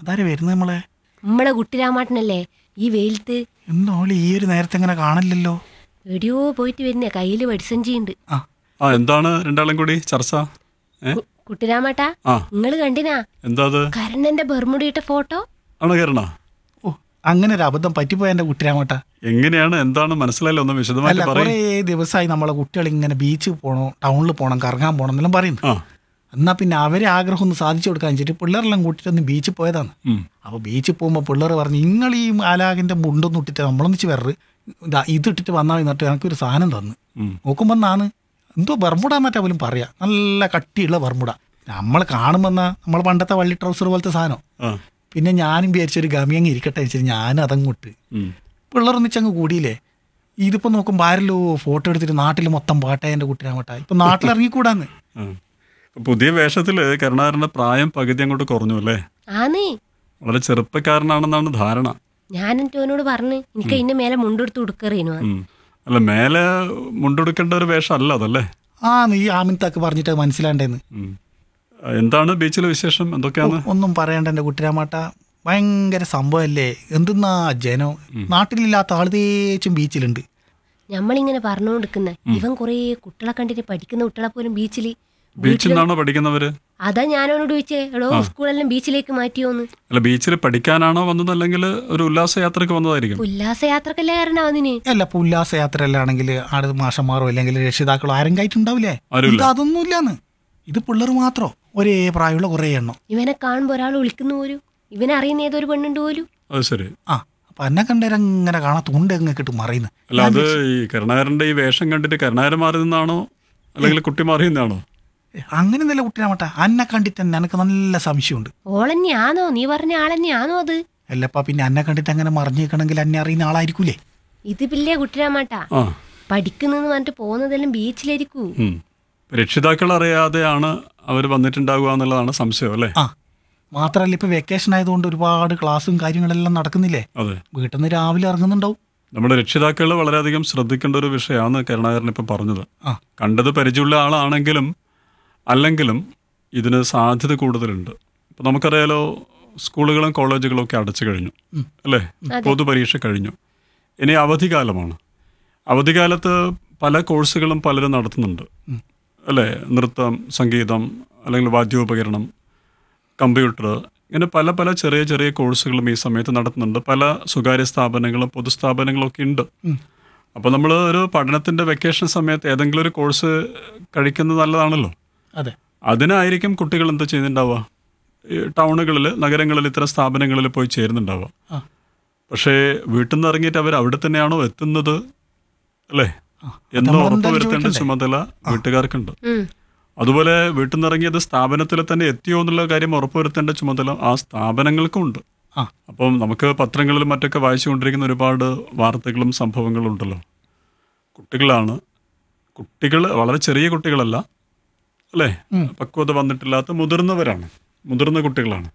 അതാരെ വരുന്നത് നമ്മളെ നമ്മളെ കുട്ടിരാമാട്ടനല്ലേ ഈ വെയിലത്ത് എന്നോളി ഈ ഒരു നേരത്തെ എങ്ങനെ കാണില്ലല്ലോ എവിടെയോ പോയിട്ട് വരുന്നേ കയ്യില് വെടിസഞ്ചിയുണ്ട് ആ ആ എന്താണ് രണ്ടാളും കൂടി ചർച്ച ഏ കുട്ടിരാമാട്ടാ ആ നിങ്ങൾ കണ്ടിനാ എന്താ അത് കരണന്റെ ബർമുടിയിട്ട ഫോട്ടോ ആണോ കയറണ ഓ അങ്ങനെ ഒരു അബദ്ധം പറ്റിപ്പോയ എൻ്റെ കുട്ടിരാമട്ട എങ്ങനെയാണ് എന്താണ് മനസ്സിലായില്ല ഒന്ന് അല്ല വിശദമായിട്ട് കുറേ പറയും ദിവസമായി നമ്മളെ കുട്ടികൾ ഇങ്ങനെ ബീച്ചിൽ പോകണം ടൗണിൽ പോകണം കറങ്ങാൻ പോകണം എന്നെല്ലാം പറയുന്നു ആ എന്നാ പിന്നെ അവരെ ആഗ്രഹം ഒന്ന് സാധിച്ചു കൊടുക്കാൻ വെച്ചിട്ട് പിള്ളേരെല്ലാം കൂട്ടിയിട്ട് ഒന്ന് ബീച്ചിൽ പോയതാണ് ഉം. അപ്പോൾ ബീച്ചിൽ പോകുമ്പോൾ പിള്ളേർ പറഞ്ഞു നിങ്ങൾ ഈ ആലാകിൻ്റെ മുണ്ടൊന്നും ഇട്ടിട്ട് നമ്മളൊന്നിച്ച് വേറെ ഇതാ ഇതിട്ടിട്ട് വന്നാൽ എന്നിട്ട് എനിക്കൊരു സാധനം തന്നു ഉം. നോക്കുമ്പോൾ നാണ് എന്തോ ബർമുട എന്നറ്റാ പോലും പറയാം നല്ല കട്ടിയുള്ള ബർമുട നമ്മൾ കാണുമെന്നാ നമ്മൾ പണ്ടത്തെ വള്ളി ട്രൗസർ പോലത്തെ സാധനം ആ പിന്നെ ഞാനും വിചാരിച്ചൊരു ഗമിയങ്ങ് ഇരിക്കട്ടെ വെച്ചിട്ട് ഞാനും അതങ്ങോട്ട് ഉം. പിള്ളേരൊന്നിച്ചങ്ങ് കൂടിയില്ലേ ഇതിപ്പോൾ നോക്കുമ്പോൾ ആരല്ലോ ഫോട്ടോ എടുത്തിട്ട് നാട്ടിൽ മൊത്തം പാട്ടായ എൻ്റെ കുട്ടിരാമട്ട ഇപ്പം നാട്ടിലിറങ്ങിക്കൂടാന്ന് ആ. ഇപ്പൊ പുതിയ വേഷത്തില് കരുണാകരന്റെ പ്രായം പകുതി അങ്ങോട്ട് കുറഞ്ഞു അല്ലേ ആന്നേ വളരെ ചെറുപ്പക്കാരനാണെന്നാണ് ധാരണ ഞാൻ എന്നിട്ട് അവനോട് പറഞ്ഞു എനിക്ക് അതിന്റെ മേലെ മുണ്ടെടുത്ത് ഉടുക്കറിയണു ഉം. അല്ല മേലെ മുണ്ടെടുക്കേണ്ട ഒരു വേഷം അല്ല അതല്ലേ ആ നീ ആമിൻതാക്ക് പറഞ്ഞിട്ട് അത് മനസ്സിലാണ്ടേന്ന് ഉം. ആ, എന്താണ് ബീച്ചിലെ വിശേഷം എന്തൊക്കെയാണ് ഒന്നും പറയണ്ട എൻ്റെ കുട്ടിരാമാട്ട ഭയങ്കര സംഭവമല്ലേ എന്തെന്നാ ജനം നാട്ടിലില്ലാത്ത ആൾ തേച്ചും ബീച്ചിലുണ്ട് നമ്മളിങ്ങനെ പറഞ്ഞുകൊണ്ടിരിക്കുന്ന ഇവൻ കുറേ കുട്ടികളെ കണ്ടിട്ട് പഠിക്കുന്ന കുട്ടികളെ പോലും ബീച്ചിൽ ബീച്ചിൽ നിന്നാണോ പഠിക്കുന്നവര് അതാ ഞാനവനോട് ചോദിച്ചേ എടോ സ്കൂളെല്ലാം ബീച്ചിലേക്ക് മാറ്റിയോന്ന് അല്ല ബീച്ചിൽ പഠിക്കാനാണോ വന്നത് അല്ലെങ്കിൽ ഒരു ഉല്ലാസയാത്രക്ക് വന്നതായിരിക്കും ഉല്ലാസയാത്രക്കല്ലേ കാരണം അതിന് അല്ല ഇപ്പോൾ ഉല്ലാസയാത്രയിലാണെങ്കിൽ ആട് മാഷന്മാരോ അല്ലെങ്കിൽ രക്ഷിതാക്കളോ ആരും കയറ്റുണ്ടാവില്ലേ ആരുമില്ല. ഇത് അതൊന്നുമില്ലാന്ന് ഇത് പിള്ളേർ മാത്രം ഒരേ പ്രായമുള്ള കുറേ എണ്ണം ഇവനെ കാണുമ്പോ ഒരാൾ വിളിക്കുന്നു പോലും ഇവനെ അറിയുന്ന ഏതൊരു പെണ്ണുണ്ട് പോലും അത് ശരി ആ അപ്പം എന്നെ കണ്ടേരങ്ങനെ കാണാൻ തുണ്ട് എങ്ങനെ കിട്ടും മറിയുന്നു അല്ല അത് ഈ കരുണാകരന്റെ ഈ വേഷം കണ്ടിട്ട് കരുണാകരൻ മാറി നിന്നാണോ അല്ലെങ്കിൽ കുട്ടി മാറി നിന്നാണോ അങ്ങനെ നല്ല കുട്ടിരാമട്ട അന്നെ കണ്ടിട്ട് തന്നെ എനിക്ക് നല്ല സംശയമുണ്ട് ഓളന്നെയാണോ നീ പറഞ്ഞ ആളന്നെയാണോ അത് അല്ലപ്പാ പിന്നെ അന്നെ കണ്ടിട്ട് അങ്ങനെ മറിഞ്ഞേക്കണമെങ്കിൽ എന്നെ അറിയുന്ന ആളായിരിക്കൂലേ ഇത് പിള്ളേ കുട്ടിരാമാട്ടാ ആ പഠിക്കുന്നെന്ന് പറഞ്ഞിട്ട് പോകുന്നതെല്ലാം ബീച്ചിലായിരിക്കൂ ഉം. രക്ഷിതാക്കൾ അറിയാതെയാണ് അവർ വന്നിട്ടുണ്ടാവുക എന്നുള്ളതാണ് സംശയം അല്ലേ ആ മാത്രമല്ല ഇപ്പൊ വെക്കേഷൻ ആയതുകൊണ്ട് ഒരുപാട് ക്ലാസ്സും കാര്യങ്ങളെല്ലാം നടക്കുന്നില്ലേ അതെ വീട്ടിൽ നിന്ന് രാവിലെ ഇറങ്ങുന്നുണ്ടാവും നമ്മുടെ രക്ഷിതാക്കൾ വളരെയധികം ശ്രദ്ധിക്കേണ്ട ഒരു വിഷയമാണ് കരുണാകരൻ ഇപ്പം പറഞ്ഞത് ആ കണ്ടത് പരിചയമുള്ള ആളാണെങ്കിലും അല്ലെങ്കിലും ഇതിന് സാധ്യത കൂടുതലുണ്ട് ഇപ്പം നമുക്കറിയാലോ സ്കൂളുകളും കോളേജുകളും ഒക്കെ അടച്ചു കഴിഞ്ഞു അല്ലേ പൊതുപരീക്ഷ കഴിഞ്ഞു ഇനി അവധിക്കാലമാണ് അവധിക്കാലത്ത് പല കോഴ്സുകളും പലരും നടത്തുന്നുണ്ട് അല്ലേ നൃത്തം സംഗീതം അല്ലെങ്കിൽ വാദ്യോപകരണം കമ്പ്യൂട്ടർ ഇങ്ങനെ പല പല ചെറിയ ചെറിയ കോഴ്സുകളും ഈ സമയത്ത് നടത്തുന്നുണ്ട് പല സ്വകാര്യ സ്ഥാപനങ്ങളും പൊതുസ്ഥാപനങ്ങളും ഒക്കെ ഉണ്ട് അപ്പോൾ നമ്മൾ ഒരു പഠനത്തിൻ്റെ വെക്കേഷൻ സമയത്ത് ഏതെങ്കിലും ഒരു കോഴ്സ് കഴിക്കുന്നത് നല്ലതാണല്ലോ അതെ അതിനായിരിക്കും കുട്ടികൾ എന്ത് ചെയ്യുന്നുണ്ടാവുക ഈ ടൗണുകളിൽ നഗരങ്ങളിൽ ഇത്തരം സ്ഥാപനങ്ങളിൽ പോയി ചേരുന്നുണ്ടാവുക ആ പക്ഷേ വീട്ടിൽ നിന്ന് ഇറങ്ങിയിട്ട് അവർ അവിടെ തന്നെയാണോ എത്തുന്നത് അല്ലേ എന്ന് നമ്മൾ ഉറപ്പ് എന്തായാലും വരുത്തേണ്ട ചോദിക്കണ്ടേ? ചുമതല വീട്ടുകാർക്കുണ്ട് ഉം. അതുപോലെ വീട്ടിൽ നിന്ന് ഇറങ്ങിയത് സ്ഥാപനത്തിൽ തന്നെ എത്തിയോ എന്നുള്ള കാര്യം ഉറപ്പുവരുത്തേണ്ട ചുമതല ആ സ്ഥാപനങ്ങൾക്കും ഉണ്ട് ആ അപ്പം നമുക്ക് പത്രങ്ങളിലും മറ്റൊക്കെ വായിച്ചുകൊണ്ടിരിക്കുന്ന ഒരുപാട് വാർത്തകളും സംഭവങ്ങളും ഉണ്ടല്ലോ കുട്ടികളാണ് കുട്ടികൾ വളരെ ചെറിയ കുട്ടികളല്ല അല്ലേ പക്വത വന്നിട്ടില്ലാത്ത മുതിർന്നവരാണ് മുതിർന്ന കുട്ടികളാണ്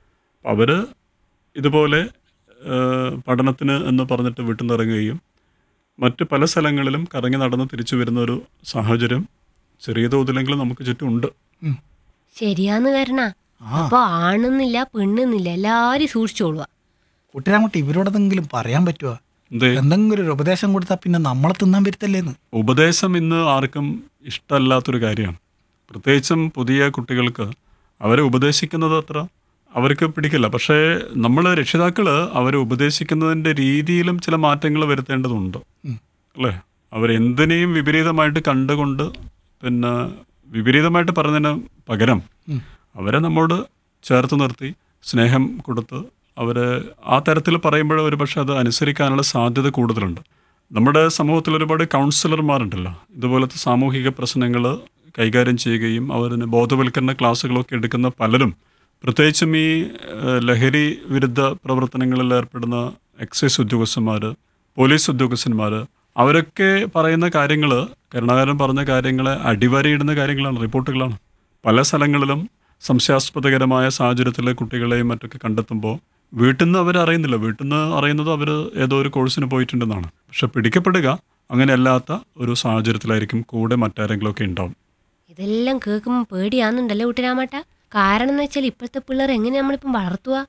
അവർ ഇതുപോലെ ആ, പഠനത്തിന് എന്ന് പറഞ്ഞിട്ട് വീട്ടിൽ നിന്ന് ഇറങ്ങുകയും മറ്റ് പല സ്ഥലങ്ങളിലും കറങ്ങി നടന്ന് തിരിച്ചു വരുന്ന ഒരു സാഹചര്യം ചെറിയ തോതിലെങ്കിലും നമുക്ക് ചുറ്റും ഉണ്ട് ഉം. ശരിയാന്ന് വരണ അപ്പൊ ആണെന്നില്ല പെണ്ണെന്നില്ല എല്ലാരും സൂക്ഷിച്ചോളുക കുട്ടിരാമട്ട് ഇവരോടെന്തെങ്കിലും പറയാൻ പറ്റുമോ എന്തേ എന്തെങ്കിലും ഒരു ഉപദേശം കൊടുത്താൽ പിന്നെ നമ്മളെ തിന്നാൻ വരുത്തല്ലേന്ന് ഉപദേശം ഇന്ന് ആർക്കും ഇഷ്ടമല്ലാത്തൊരു കാര്യമാണ് പ്രത്യേകിച്ചും പുതിയ കുട്ടികൾക്ക് അവരെ ഉപദേശിക്കുന്നത് അത്ര അവർക്ക് പിടിക്കില്ല പക്ഷേ നമ്മൾ രക്ഷിതാക്കൾ അവരെ ഉപദേശിക്കുന്നതിൻ്റെ രീതിയിലും ചില മാറ്റങ്ങൾ വരുത്തേണ്ടതുണ്ട് അല്ലേ അവരെന്തിനേയും വിപരീതമായിട്ട് കണ്ടുകൊണ്ട് പിന്നെ വിപരീതമായിട്ട് പറഞ്ഞതിന് പകരം അവരെ നമ്മോട് ചേർത്ത് നിർത്തി സ്നേഹം കൊടുത്ത് അവരെ ആ തരത്തിൽ പറയുമ്പോൾ ഒരു പക്ഷെ അത് അനുസരിക്കാനുള്ള സാധ്യത കൂടുതലുണ്ട് നമ്മുടെ സമൂഹത്തിൽ ഒരുപാട് കൗൺസിലർമാരുണ്ടല്ലോ ഇതുപോലത്തെ സാമൂഹിക പ്രശ്നങ്ങൾ കൈകാര്യം ചെയ്യുകയും അവരിന് ബോധവൽക്കരണ ക്ലാസ്സുകളൊക്കെ എടുക്കുന്ന പലരും പ്രത്യേകിച്ചും ഈ ഏഹ്, ലഹരി വിരുദ്ധ പ്രവർത്തനങ്ങളിൽ ഏർപ്പെടുന്ന എക്സൈസ് ഉദ്യോഗസ്ഥന്മാർ പോലീസ് ഉദ്യോഗസ്ഥന്മാർ അവരൊക്കെ പറയുന്ന കാര്യങ്ങൾ കരുണാകരൻ പറഞ്ഞ കാര്യങ്ങളെ അടിവരയിടുന്ന കാര്യങ്ങളാണ് റിപ്പോർട്ടുകളാണ് പല സ്ഥലങ്ങളിലും സംശയാസ്പദകരമായ സാഹചര്യത്തിലെ കുട്ടികളെയും മറ്റൊക്കെ കണ്ടെത്തുമ്പോൾ വീട്ടിൽ നിന്ന് അവർ അറിയുന്നില്ല വീട്ടിൽ നിന്ന് അറിയുന്നത് അവർ ഏതോ ഒരു കോഴ്സിന് പോയിട്ടുണ്ടെന്നാണ് പക്ഷെ പിടിക്കപ്പെടുക അങ്ങനെയല്ലാത്ത ഒരു സാഹചര്യത്തിലായിരിക്കും കൂടെ മറ്റാരെങ്കിലും ഒക്കെ ഉണ്ടാവും ഇതെല്ലാം കേൾക്കുമ്പോൾ പേടിയാന്നുണ്ടല്ലോ കുട്ടിരാമാട്ട കാരണം എന്ന് വെച്ചാൽ ഇപ്പോഴത്തെ പിള്ളേർ എങ്ങനെ നമ്മളിപ്പം വളർത്തുക